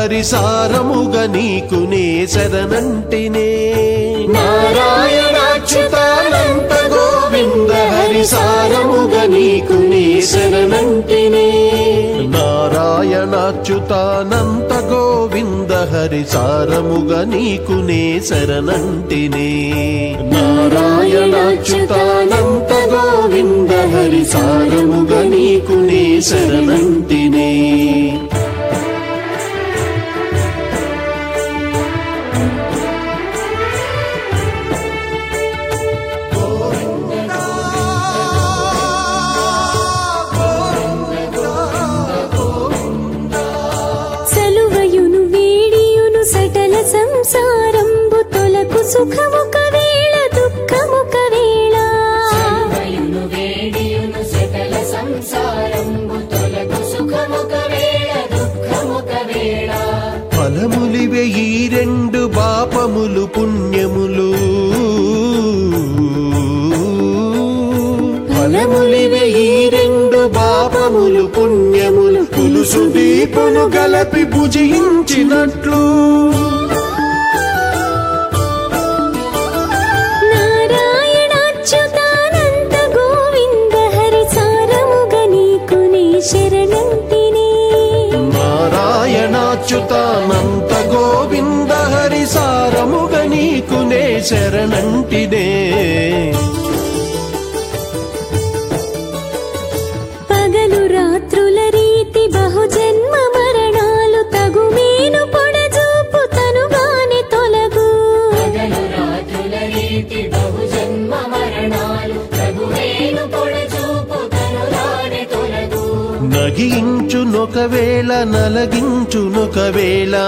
హరిసారముగ నీకునే శరణంటినే నారాయణాచ్యుతానంత గోవింద హరిసారముగ నీకునే శరణంటినే నారాయణాచ్యుతానంత గోవింద హరిసారముగ నీకునే శరణంటినే నారాయణాచ్యుతానంత గోవింద హరిసారముగ నీకునే శరణంటినే సలువయును వేడియును సటల సంసారంబు తొలకు సుఖముక వేళ దుఃఖముక వేళ సర్వయును వేడియును సకల సంసారంబు తొలగు సుఖముక వేళ దుఃఖముక వేళ ఫలములివే ఈ రెండు పాపములు పుణ్యములు ఫలములివే ఈ రెండు పాపములు పుణ్యములు పులుసు దీపును గలపి భుజించినట్లు నారాయణాచ్యుతానంత గోవింద హరి సారముగ నీకునే శరణంతిని నారాయణాచ్యుతానంత గోవింద హరి సారముగ నీకునే శరణంటినే పగలు రాత్రుల రీతి బహుజన్మ మరణాలు తగుమేను పొడజూపు తనుగానే తొలగు పగలు రాత్రుల రీతి బహుజన్మ మరణాలు తగువేను పొడచూపు తనురాని తొలగు నగించునొకవేళ నలగించునొకవేళ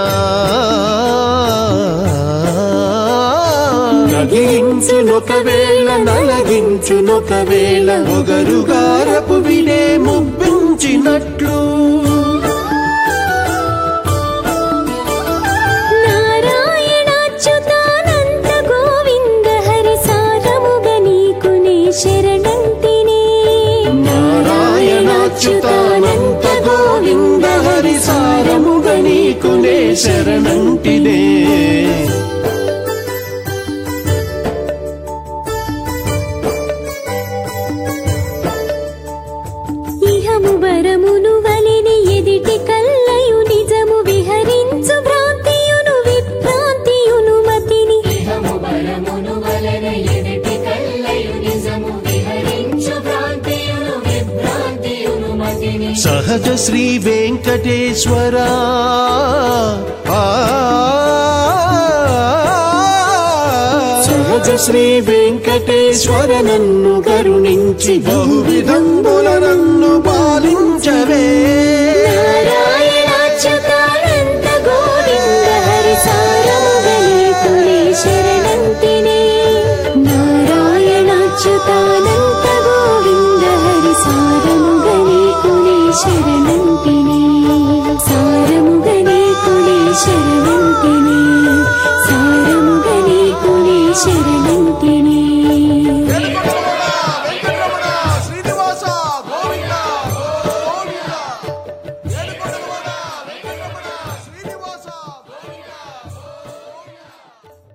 నగించునొకవేళ నలగించునొకవేళ ఒగరుగారపు విడే ముప్పించినట్లు నారాయణాచ్యుతానంత గోవింద హరి సారముగ నీకునే శరణంతిని నారాయణాచ్యుతానంత గోవింద హరి సారముగ నీకునే శరణంటినే ఇహము వరమును వలెని ఎదిటి కల్లయు నిజము విహరించు భ్రాంతియును విభ్రాంతియును మతిని ఇహము బలమును వలన ఎదుటి కల్లయు నిజము విహరించు భ్రాంతియును విభ్రాంతియును మతిని సహజ శ్రీ వెంకటేశ్వర ఆ. సహజ శ్రీ వెంకటేశ్వర నన్ను కరుణించి బహువిధంబుల నన్ను పాలించవే నారాయణ